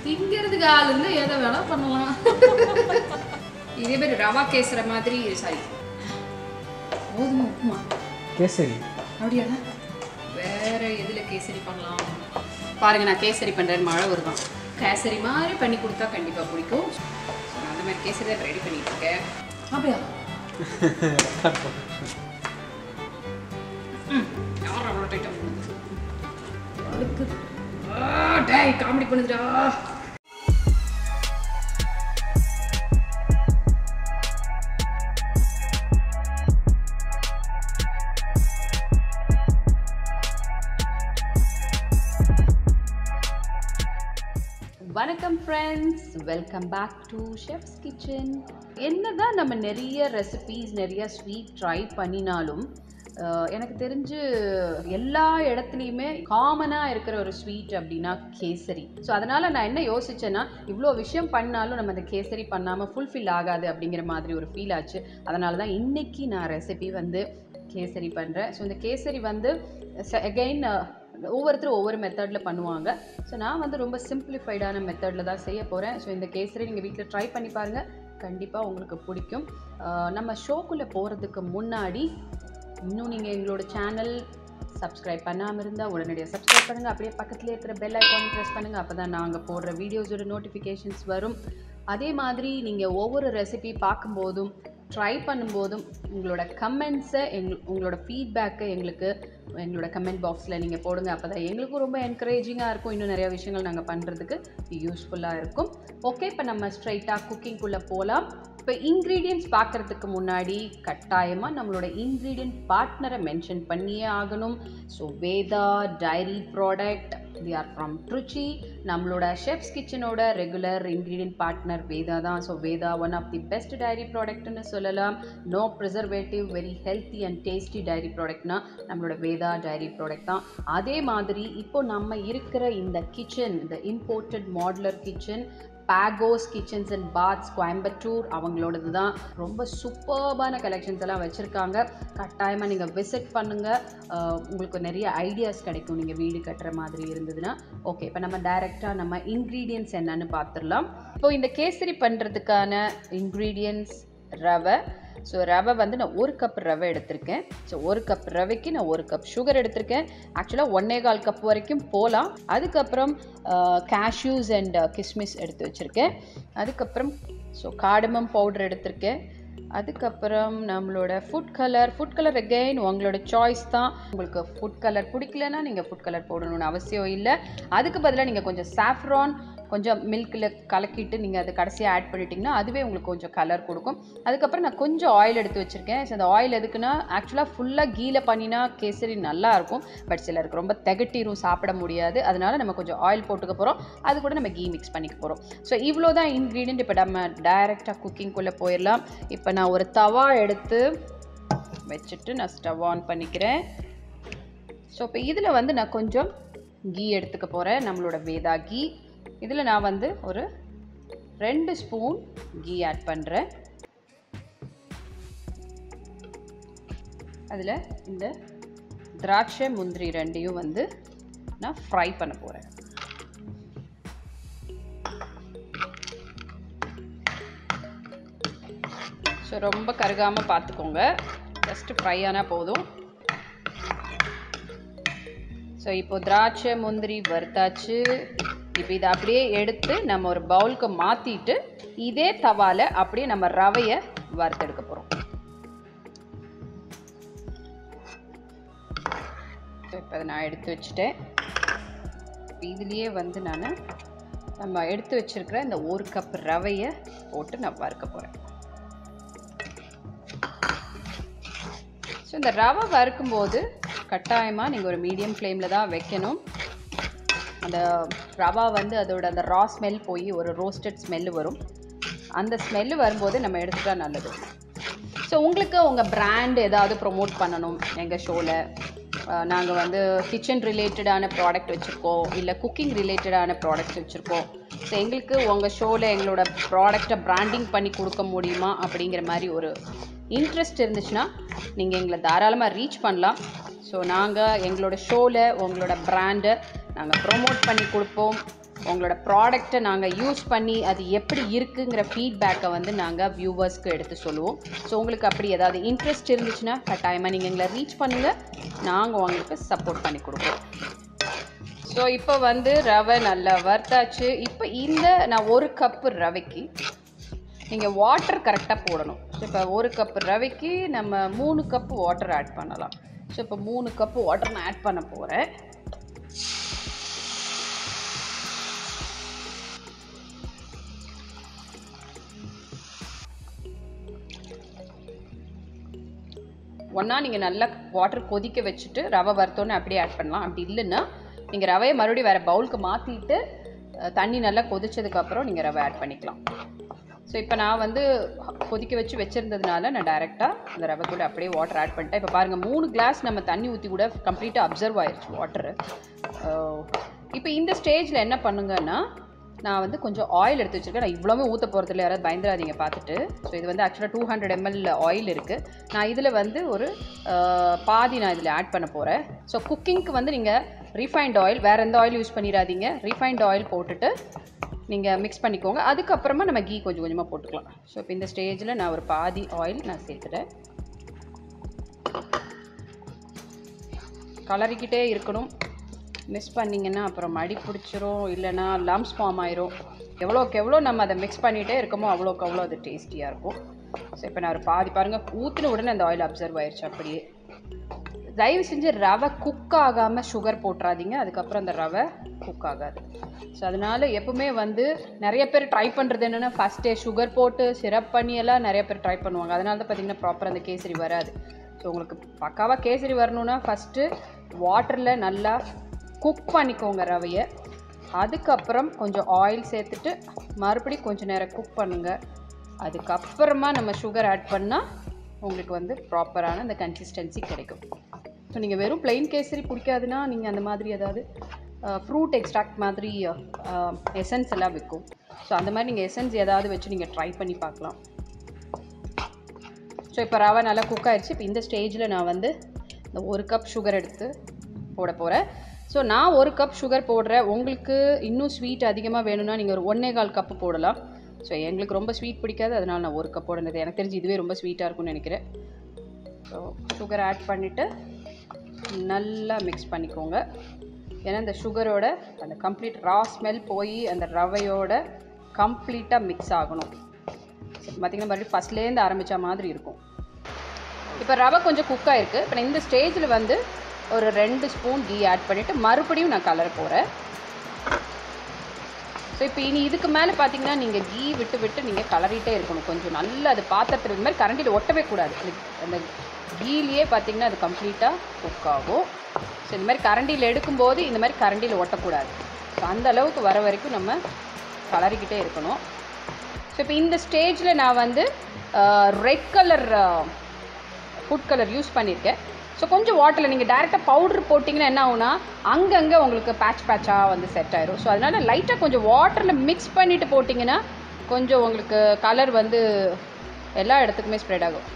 திங்கிறதுக்கு ஆள் இருந்து எதை வேணா பண்ணலாம் இதே மாதிரி ரவா கேசர மாதிரி சாரி கோதுமை உப்புமா கேசரி அப்படியாடா வேற எதுல கேசரி பண்ணலாம் பாருங்க நான் கேசரி பண்றேன் மழை வருதான் கேசரி மாதிரி பண்ணி கொடுத்தா கண்டிப்பா பிடிக்கும் So, நான் அந்த மாதிரி கேசரி தான் ரெடி பண்ணிட்டு இருக்கேன் அப்படியா ம், யார் அவ்வளோ டைட்டாக பண்ணுது அழுக்கு டேய் காமெடி பண்ணுதுடா வணக்கம் friends welcome back to chef's kitchen என்னதான் நம்ம நிறைய ரெசிபீஸ் நிறைய ஸ்வீட் ட்ரை பண்ணினாலும் அஹ், எனக்கு தெரிஞ்சு எல்லா இடத்துலையுமே காமனாக இருக்கிற ஒரு ஸ்வீட் அப்படின்னா கேசரி ஸோ அதனால் நான் என்ன யோசிச்சேன்னா இவ்வளோ விஷயம் பண்ணாலும் நம்ம அந்த கேசரி பண்ணாமல் ஃபுல்ஃபில் ஆகாது அப்படிங்கிற மாதிரி ஒரு ஃபீல் ஆச்சு அதனால தான் இன்னைக்கு நான் ரெசிபி வந்து கேசரி பண்ணுறேன் ஸோ இந்த கேசரி வந்து அகெயின் ஒவ்வொருத்தரும் ஒவ்வொரு மெத்தடில் பண்ணுவாங்க ஸோ நான் வந்து ரொம்ப சிம்பிளிஃபைடான மெத்தடில் தான் செய்ய போகிறேன் ஸோ இந்த கேசரி நீங்கள் வீட்டில் ட்ரை பண்ணி பாருங்கள் கண்டிப்பாக உங்களுக்கு பிடிக்கும் அஹ் நம்ம ஷோக்குள்ளே போகிறதுக்கு முன்னாடி இன்னும் நீங்கள் எங்களோட சேனல் சப்ஸ்கிரைப் பண்ணாமல் இருந்தால் உடனடியாக சப்ஸ்கிரைப் பண்ணுங்கள் அப்படியே பக்கத்தில் இருக்கிற பெல் ஐக்கான் ப்ரெஸ் பண்ணுங்கள் அப்போ தான் நாங்கள் போடுற வீடியோஸோட நோட்டிஃபிகேஷன்ஸ் வரும் அதே மாதிரி நீங்கள் ஒவ்வொரு ரெசிபி பார்க்கும்போதும் ட்ரை பண்ணும்போதும் உங்களோட கமெண்ட்ஸை எங் உங்களோட ஃபீட்பேக்கை எங்களுக்கு எங்களோட கமெண்ட் பாக்ஸில் நீங்கள் போடுங்க அப்போ தான் எங்களுக்கும் ரொம்ப என்கரேஜிங்காக இருக்கும் இன்னும் நிறைய விஷயங்கள் நாங்கள் பண்ணுறதுக்கு யூஸ்ஃபுல்லாக இருக்கும் ஓகே இப்போ நம்ம ஸ்ட்ரைட்டாக குக்கிங்குள்ளே போகலாம் இப்போ இன்க்ரீடியன்ட்ஸ் பார்க்குறதுக்கு முன்னாடி கட்டாயமாக நம்மளோட இன்க்ரீடியன்ட் பார்ட்னரை மென்ஷன் பண்ணியே ஆகணும் so Veda dairy product they are from Trichy நம்மளோட ஷெஃப்ஸ் கிச்சனோட ரெகுலர் இன்க்ரீடியன்ட் பார்ட்னர் வேதா தான் so Veda one of the best dairy ப்ராடக்ட்னு சொல்லலாம் no preservative very healthy and tasty dairy ப்ராடக்ட்னா நம்மளோட வேதா டைரி ப்ராடக்ட் தான் அதே மாதிரி இப்போ நம்ம இருக்கிற இந்த கிச்சன் இந்த இம்போர்ட்டட் மாடுலர் கிச்சன் பேகோஸ் கிச்சன்ஸ் அண்ட் பாத்ஸ் கோயம்புத்தூர் அவங்களோடது தான் ரொம்ப சூப்பர்பான கலெக்ஷன்ஸ் எல்லாம் வச்சுருக்காங்க கட்டாயமாக நீங்கள் விசிட் பண்ணுங்கள் உங்களுக்கு நிறைய ஐடியாஸ் கிடைக்கும் நீங்கள் வீடு கட்டுற மாதிரி இருந்ததுன்னா ஓகே இப்போ நம்ம டைரெக்டாக நம்ம இன்க்ரீடியன்ட்ஸ் என்னன்னு பார்த்துடலாம் இப்போ இந்த கேசரி பண்ணுறதுக்கான இன்க்ரீடியன்ட்ஸ் ரவை ஸோ ரவை வந்து நான் ஒரு கப் ரவை எடுத்திருக்கேன் ஸோ ஒரு கப் ரவைக்கு நான் ஒரு கப் சுகர் எடுத்திருக்கேன் ஆக்சுவலாக ஒன்னே கால் கப் வரைக்கும் போகலாம் அதுக்கப்புறம் கேஷ்யூஸ் அண்ட் கிஸ்மிஸ் எடுத்து வச்சுருக்கேன் அதுக்கப்புறம் ஸோ காடமம் பவுடர் எடுத்திருக்கேன் அதுக்கப்புறம் நம்மளோட food colour food colour again உங்களோட சாய்ஸ் தான் உங்களுக்கு ஃபுட் கலர் பிடிக்கலன்னா நீங்கள் ஃபுட் கலர் போடணும்னு அவசியம் இல்லை அதுக்கு பதிலாக நீங்கள் கொஞ்சம் சாஃப்ரான் கொஞ்சம் மில்கில் கலக்கிட்டு நீங்கள் அதை கடைசியாக ஆட் பண்ணிட்டீங்கன்னா அதுவே உங்களுக்கு கொஞ்சம் கலர் கொடுக்கும் அதுக்கப்புறம் நான் கொஞ்சம் ஆயில் எடுத்து வச்சுருக்கேன் ஸோ அந்த ஆயில் எதுக்குன்னா ஆக்சுவலாக ஃபுல்லாக கீல பண்ணினா கேசரி நல்லா இருக்கும் பட் சிலருக்கு ரொம்ப திகட்டிரும் சாப்பிட முடியாது அதனால நம்ம கொஞ்சம் ஆயில் போட்டுக்க போகிறோம் அது கூட நம்ம கீ மிக்ஸ் பண்ணிக்க போகிறோம் ஸோ இவ்வளோ தான் இன்க்ரீடியன்ட் இப்போ நம்ம டைரெக்டாக குக்கிங்குள்ளே போயிடலாம் இப்போ நான் ஒரு தவா எடுத்து வச்சுட்டு நான் ஸ்டவ் ஆன் பண்ணிக்கிறேன் ஸோ இப்போ இதில் வந்து நான் கொஞ்சம் கீ எடுத்துக்க போகிறேன் நம்மளோட வேதா கீ இதில் நான் வந்து ஒரு ரெண்டு ஸ்பூன் கீ ஆட் பண்ணுறேன் அதில் இந்த திராட்சை முந்திரி ரெண்டையும் வந்து நான் ஃப்ரை பண்ண போகிறேன் ஸோ ரொம்ப கருகாமல் பார்த்துக்கோங்க ஜஸ்ட்டு ஃப்ரை ஆனால் போதும் ஸோ இப்போ திராட்சை முந்திரி வறுத்தாச்சு இப்போ இதை அப்படியே எடுத்து நம்ம ஒரு பவுலுக்கு மாற்றிட்டு இதே தவால அப்படியே நம்ம ரவையை வறுத்தெடுக்க போகிறோம் இப்போ அதை நான் எடுத்து வச்சுட்டேன் இப்போ இதுலேயே வந்து நான் நம்ம எடுத்து வச்சிருக்கிற இந்த ஒரு கப் ரவையை போட்டு நான் வறுக்க போகிறேன் ஸோ இந்த ரவை வறுக்கும்போது கட்டாயமாக நீங்கள் ஒரு மீடியம் ஃப்ளேமில் தான் வைக்கணும் அந்த ரவா வந்து அதோட அந்த ரா ஸ்மெல் போய் ஒரு ரோஸ்டட் ஸ்மெல்லு வரும் அந்த ஸ்மெல்லு வரும்போது நம்ம எடுத்துட்டா நல்லது ஸோ உங்களுக்கு உங்கள் பிராண்ட் ஏதாவது ப்ரொமோட் பண்ணணும் எங்கள் ஷோவில் நாங்கள் வந்து கிச்சன் ரிலேட்டடான ப்ராடக்ட் வச்சுருக்கோம் இல்லை குக்கிங் ரிலேட்டடான ப்ராடக்ட் வச்சுருக்கோம் ஸோ எங்களுக்கு உங்கள் ஷோவில் எங்களோட ப்ராடக்டை பிராண்டிங் பண்ணி கொடுக்க முடியுமா அப்படிங்கிற மாதிரி ஒரு இன்ட்ரெஸ்ட் இருந்துச்சுன்னா நீங்கள் எங்களை தாராளமாக ரீச் பண்ணலாம் ஸோ நாங்கள் எங்களோட ஷோவில் உங்களோட பிராண்டை நாங்கள் ப்ரோமோட் பண்ணி கொடுப்போம் உங்களோட ப்ராடக்ட்டை நாங்கள் யூஸ் பண்ணி அது எப்படி இருக்குங்கிற ஃபீட்பேக்கை வந்து நாங்கள் வியூவர்ஸ்க்கு எடுத்து சொல்லுவோம் ஸோ உங்களுக்கு அப்படி ஏதாவது இன்ட்ரெஸ்ட் இருந்துச்சுன்னா கட்டாயமாக நீங்கள் எங்களை ரீச் பண்ணுங்கள் நாங்கள் உங்களுக்கு சப்போர்ட் பண்ணி கொடுப்போம் ஸோ இப்போ வந்து ரவை நல்லா வறுத்தாச்சு இப்போ இந்த நான் ஒரு கப்பு ரவைக்கு நீங்கள் வாட்டர் கரெக்டாக போடணும் ஸோ இப்போ ஒரு கப் ரவைக்கு நம்ம மூணு கப்பு வாட்டர் ஆட் பண்ணலாம் ஸோ இப்போ மூணு கப்பு வாட்டர் நான் ஆட் பண்ண போகிறேன் ஒன்றா நீங்கள் நல்லா வாட்டர் கொதிக்க வச்சுட்டு ரவை வறுத்தோன்னு அப்படியே ஆட் பண்ணலாம் அப்படி இல்லைன்னா நீங்கள் ரவையை மறுபடியும் வேறு பவுலுக்கு மாற்றிட்டு தண்ணி நல்லா கொதிச்சதுக்கப்புறம் நீங்கள் ரவை ஆட் பண்ணிக்கலாம் ஸோ இப்போ நான் வந்து கொதிக்க வச்சு வச்சுருந்ததுனால நான் டைரெக்டாக இந்த ரவை கூட அப்படியே வாட்டர் ஆட் பண்ணிட்டேன் இப்போ பாருங்கள் மூணு கிளாஸ் நம்ம தண்ணி ஊற்றி கூட கம்ப்ளீட்டாக அப்சர்வ் ஆயிடுச்சு வாட்டரு இப்போ இந்த ஸ்டேஜில் என்ன பண்ணுங்கன்னா நான் வந்து கொஞ்சம் ஆயில் எடுத்து வச்சுருக்கேன் நான் இவ்வளோமே ஊற்ற போகிறதில்ல யாராவது பயந்துடாதீங்க பார்த்துட்டு ஸோ இது வந்து ஆக்சுவலாக டூ ஹண்ட்ரட் எம்எல் ஆயில் இருக்குது நான் இதில் வந்து ஒரு அஹ், பாதி நான் இதில் ஆட் பண்ண போகிறேன் ஸோ குக்கிங்க்கு வந்து நீங்கள் ரீஃபைண்ட் ஆயில் வேறு எந்த ஆயில் யூஸ் பண்ணிடாதீங்க ரீஃபைண்ட் ஆயில் போட்டுட்டு நீங்கள் மிக்ஸ் பண்ணிக்கோங்க அதுக்கப்புறமா நம்ம கீ கொஞ்சம் கொஞ்சமாக போட்டுக்கலாம் ஸோ இப்போ இந்த ஸ்டேஜில் நான் ஒரு பாதி ஆயில் நான் சேர்த்துட்டேன் கலரிக்கிட்டே இருக்கணும் மிஸ் பண்ணிங்கன்னா அப்புறம் மடி பிடிச்சிரும் இல்லைன்னா லம்ஸ் ஃபார்ம் ஆயிரும் எவ்வளோக்கு எவ்வளோ நம்ம அதை மிக்ஸ் பண்ணிகிட்டே இருக்கமோ அவ்வளோக்கு அவ்வளோ அது டேஸ்டியாக இருக்கும் ஸோ இப்போ நான் ஒரு பாதி பாருங்கள் ஊற்றின உடனே அந்த ஆயில் அப்சர்வ் ஆயிடுச்சு அப்படியே தயவு செஞ்சு ரவை குக் ஆகாமல் சுகர் போட்டுறாதீங்க அதுக்கப்புறம் அந்த ரவை குக் ஆகாது ஸோ அதனால் எப்பவுமே வந்து நிறைய பேர் ட்ரை பண்ணுறது என்னென்னா ஃபஸ்ட்டே சுகர் போட்டு சிரப் பண்ணி எல்லாம் நிறைய பேர் ட்ரை பண்ணுவாங்க அதனால தான் பார்த்தீங்கன்னா ப்ராப்பர் அந்த கேசரி வராது ஸோ உங்களுக்கு பக்காவாக கேசரி வரணும்னா ஃபஸ்ட்டு வாட்டரில் நல்லா குக் பண்ணிக்கோங்க ரவையை அதுக்கப்புறம் கொஞ்சம் ஆயில் சேர்த்துட்டு மறுபடியும் கொஞ்சம் நேரம் குக் பண்ணுங்கள் அதுக்கப்புறமா நம்ம சுகர் ஆட் பண்ணால் உங்களுக்கு வந்து ப்ராப்பரான அந்த கன்சிஸ்டன்சி கிடைக்கும் ஸோ நீங்கள் வெறும் plain கேசரி பிடிக்காதுன்னா நீங்கள் அந்த மாதிரி ஏதாவது ஃப்ரூட் எக்ஸ்ட்ராக்ட் மாதிரி எசன்ஸ் எல்லாம் விற்கும் ஸோ அந்த மாதிரி நீங்கள் எசன்ஸ் ஏதாவது வச்சு நீங்கள் ட்ரை பண்ணி பார்க்கலாம் ஸோ இப்போ ரவை நல்லா குக் ஆயிடுச்சு இப்போ இந்த ஸ்டேஜில் நான் வந்து இந்த ஒரு கப் சுகர் எடுத்து போட போகிறேன் ஸோ நான் ஒரு கப் சுகர் போடுறேன் உங்களுக்கு இன்னும் ஸ்வீட் அதிகமாக வேணும்னா நீங்கள் ஒரு ஒன்றே கால் கப்பு போடலாம் ஸோ எங்களுக்கு ரொம்ப ஸ்வீட் பிடிக்காது அதனால் நான் ஒரு கப் போடுனது எனக்கு தெரிஞ்சு இதுவே ரொம்ப ஸ்வீட்டாக இருக்கும்னு நினைக்கிறேன் ஸோ சுகர் ஆட் பண்ணிவிட்டு நல்லா மிக்ஸ் பண்ணிக்கோங்க ஏன்னா இந்த சுகரோட அந்த கம்ப்ளீட் ரா ஸ்மெல் போய் அந்த ரவையோட கம்ப்ளீட்டாக மிக்ஸ் ஆகணும் பார்த்திங்கன்னா மறுபடியும் ஃபஸ்ட்லேருந்து ஆரம்பித்த மாதிரி இருக்கும் இப்போ ரவை கொஞ்சம் குக் ஆயிருக்கு இப்போ நான் இந்த ஸ்டேஜில் வந்து ஒரு ரெண்டு ஸ்பூன் கீ ஆட் பண்ணிவிட்டு மறுபடியும் நான் கலர போகிறேன் ஸோ இப்போ இனி இதுக்கு மேலே பார்த்தீங்கன்னா நீங்கள் கீ விட்டு விட்டு நீங்கள் கலரிட்டே இருக்கணும் கொஞ்சம் நல்லா அது பாத்திரத்தில் இந்த மாதிரி கரண்டியில் ஒட்டவே கூடாது அந்த- அந்த கீலேயே பார்த்தீங்கன்னா அது கம்ப்ளீட்டாக குக் ஆகும் ஸோ இந்த மாதிரி கரண்டியில் எடுக்கும்போது இந்த மாதிரி கரண்டியில் ஒட்டக்கூடாது ஸோ அந்த அளவுக்கு வர வரைக்கும் நம்ம கலரிக்கிட்டே இருக்கணும் ஸோ இப்போ இந்த ஸ்டேஜில் நான் வந்து red colour food colour use பண்ணியிருக்கேன் ஸோ கொஞ்சம் வாட்டரில் நீங்கள் டேரெக்டாக பவுடர் போட்டிங்கன்னா என்ன ஆகும்னா அங்கங்கே உங்களுக்கு பேட்ச் பேட்சாக வந்து செட் ஆயிரும் ஸோ அதனால் லைட்டாக கொஞ்சம் வாட்டரில் மிக்ஸ் பண்ணிவிட்டு போட்டிங்கன்னா கொஞ்சம் உங்களுக்கு கலர் வந்து எல்லா இடத்துக்குமே ஸ்ப்ரெட் ஆகும்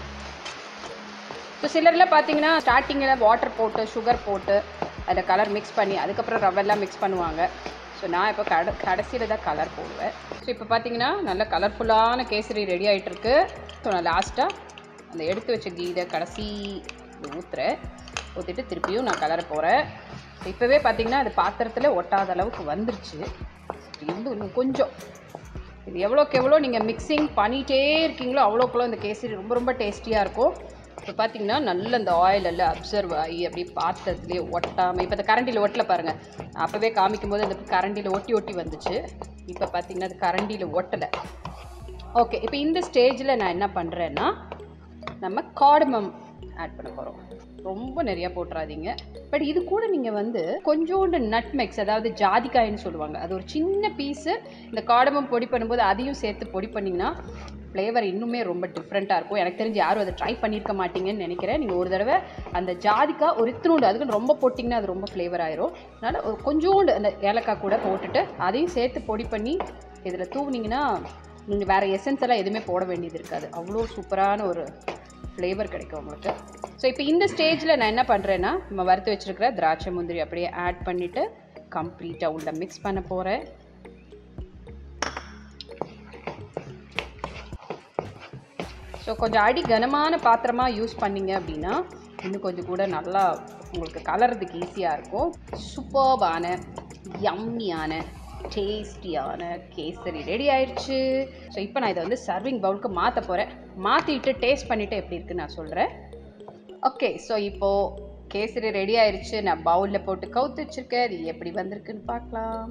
ஸோ சிலர்லாம் பார்த்தீங்கன்னா ஸ்டார்டிங்கில் வாட்டர் போட்டு சுகர் போட்டு அதில் கலர் மிக்ஸ் பண்ணி அதுக்கப்புறம் ரவெல்லாம் மிக்ஸ் பண்ணுவாங்க ஸோ நான் இப்போ கட கடைசியில் தான் கலர் போடுவேன் ஸோ இப்போ பார்த்தீங்கன்னா நல்ல கலர்ஃபுல்லான கேசரி ரெடி ஆயிட்டு இருக்கு ஸோ நான் லாஸ்ட்டாக அந்த எடுத்து வச்ச கீதை கடைசி ஊற்றுறேன் ஊற்றிட்டு திருப்பியும் நான் கலர போகிறேன் இப்போவே பார்த்தீங்கன்னா அது பாத்திரத்தில் ஒட்டாத அளவுக்கு வந்துருச்சு இன்னும் இன்னும் கொஞ்சம் இது எவ்வளோக்கு எவ்வளோ நீங்கள் மிக்சிங் பண்ணிகிட்டே இருக்கீங்களோ அவ்வளோக்குள்ள இந்த கேசரி ரொம்ப ரொம்ப டேஸ்டியாக இருக்கும் இப்போ பார்த்தீங்கன்னா நல்ல இந்த ஆயில் எல்லாம் அப்சர்வ் ஆகி அப்படியே பாத்திரத்துலேயே ஒட்டாமல் இப்போ இந்த கரண்டியில் ஒட்டல பாருங்கள் அப்போவே காமிக்கும் போது அந்த கரண்டியில் ஒட்டி ஒட்டி வந்துச்சு இப்போ பார்த்தீங்கன்னா அது கரண்டியில் ஒட்டலை ஓகே இப்போ இந்த ஸ்டேஜில் நான் என்ன பண்ணுறேன்னா நம்ம கார்டமம் ஆட் பண்ண போகிறோம் ரொம்ப நிறையா போட்டுறாதீங்க பட் இது கூட நீங்கள் வந்து கொஞ்சோண்டு நட்மெக்ஸ் அதாவது ஜாதிக்காயின்னு சொல்லுவாங்க அது ஒரு சின்ன பீஸு இந்த கார்டமம் பொடி பண்ணும்போது அதையும் சேர்த்து பொடி பண்ணிங்கன்னா ஃப்ளேவர் இன்னுமே ரொம்ப டிஃப்ரெண்ட்டாக இருக்கும் எனக்கு தெரிஞ்சு யாரும் அதை ட்ரை பண்ணியிருக்க மாட்டீங்கன்னு நினைக்கிறேன் நீங்கள் ஒரு தடவை அந்த ஜாதிக்காய் ஒரு இத்தினூண்டு அதுக்கு ரொம்ப போட்டிங்கன்னா அது ரொம்ப ஃப்ளேவர் ஆயிரும் அதனால் ஒரு கொஞ்சோண்டு அந்த ஏலக்காய் கூட போட்டுட்டு அதையும் சேர்த்து பொடி பண்ணி இதில் தூவுனீங்கன்னா நீங்கள் வேறு எசன்ஸ் எல்லாம் எதுவுமே போட வேண்டியது இருக்காது அவ்வளோ சூப்பரான ஒரு ஃப்ளேவர் கிடைக்கும் உங்களுக்கு ஸோ இப்போ இந்த ஸ்டேஜில் நான் என்ன பண்ணுறேன்னா நம்ம வறுத்து வச்சுருக்கிற திராட்சை முந்திரி அப்படியே ஆட் பண்ணிவிட்டு கம்ப்ளீட்டாக உள்ள மிக்ஸ் பண்ண போகிறேன் ஸோ கொஞ்சம் அடி கனமான பாத்திரமாக யூஸ் பண்ணீங்க அப்படின்னா இன்னும் கொஞ்சம் கூட நல்லா உங்களுக்கு கலர்றதுக்கு ஈஸியாக இருக்கும் சூப்பர்பான யம்மியான டேஸ்டியான கேசரி ரெடி ஆயிடுச்சு ஸோ இப்போ நான் இதை வந்து சர்விங் பவுலுக்கு மாற்ற போகிறேன் மாற்றிட்டு டேஸ்ட் பண்ணிவிட்டு எப்படி இருக்குன்னு நான் சொல்கிறேன் ஓகே ஸோ இப்போது கேசரி ரெடி ஆயிடுச்சு நான் பவுலில் போட்டு கவுத்து வச்சுருக்கேன் அது எப்படி வந்திருக்குன்னு பார்க்கலாம்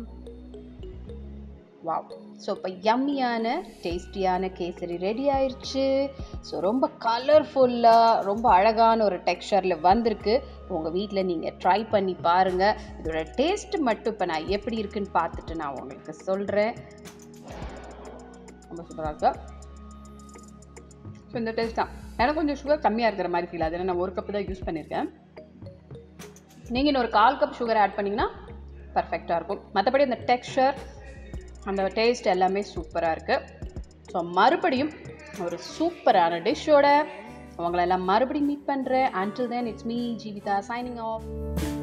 வாவ் ஸோ இப்போ யம்மியான டேஸ்டியான கேசரி ரெடி ஆயிடுச்சு ஸோ ரொம்ப கலர்ஃபுல்லாக ரொம்ப அழகான ஒரு டெக்ஸ்சரில் வந்திருக்கு உங்கள் வீட்டில் நீங்கள் ட்ரை பண்ணி பாருங்கள் இதோட டேஸ்ட் மட்டும் இப்போ நான் எப்படி இருக்குன்னு பார்த்துட்டு நான் உங்களுக்கு சொல்கிறேன் ரொம்ப சூப்பராக இருக்கா ஸோ இந்த டேஸ்ட் தான் எனக்கு கொஞ்சம் சுகர் கம்மியாக இருக்கிற மாதிரி ஃபீல் ஆகுது ஏன்னா நான் ஒரு கப்பு தான் யூஸ் பண்ணியிருக்கேன் நீங்கள் இன்னும் ஒரு கால் கப் சுகர் ஆட் பண்ணிங்கன்னா பர்ஃபெக்டாக இருக்கும் மற்றபடி அந்த டெக்ஸ்சர் அந்த டேஸ்ட் எல்லாமே சூப்பராக இருக்குது ஸோ மறுபடியும் ஒரு சூப்பரான டிஷ்ஷோட உங்களெல்லாம் மறுபடியும் மீட் பண்ணுறேன் until then it's me Jeevitha signing of